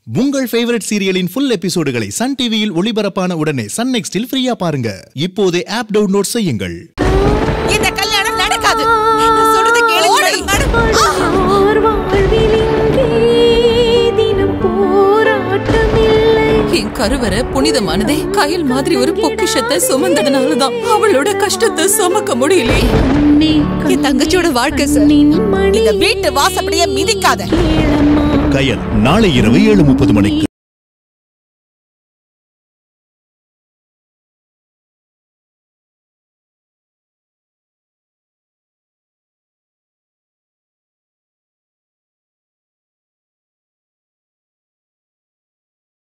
உங்கள் ஃபேவரட் சீரியலின் ஃபுல் எபிசோடுகளை சன் டிவியில் ஒளிபரப்பான உடனே சன் நெக்ஸ்டில் ஃப்ரீயா பாருங்க இப்போதே ஆப் டவுன்லோட் செய்யுங்கள் இந்த கல்யாணம் நடக்காது நான் சொல்றது கேளு மேடம் ஆர் வாழ்விலிங்கே தினம் போராட்டமில்லை என் கருவறை புனிதமானதே கயல் மாதிரி ஒரு பொக்கிஷத்தை சுமந்ததுனாலதான் அவளோட கஷ்டத்தை சுமக்க முடியலையே என் தங்கச்சியோட வாழ்க்கை சார் இந்த வீட்டு வாசப்படியே மிதிக்காத கயல் நாளை இரவு ஏழு முப்பது மணிக்கு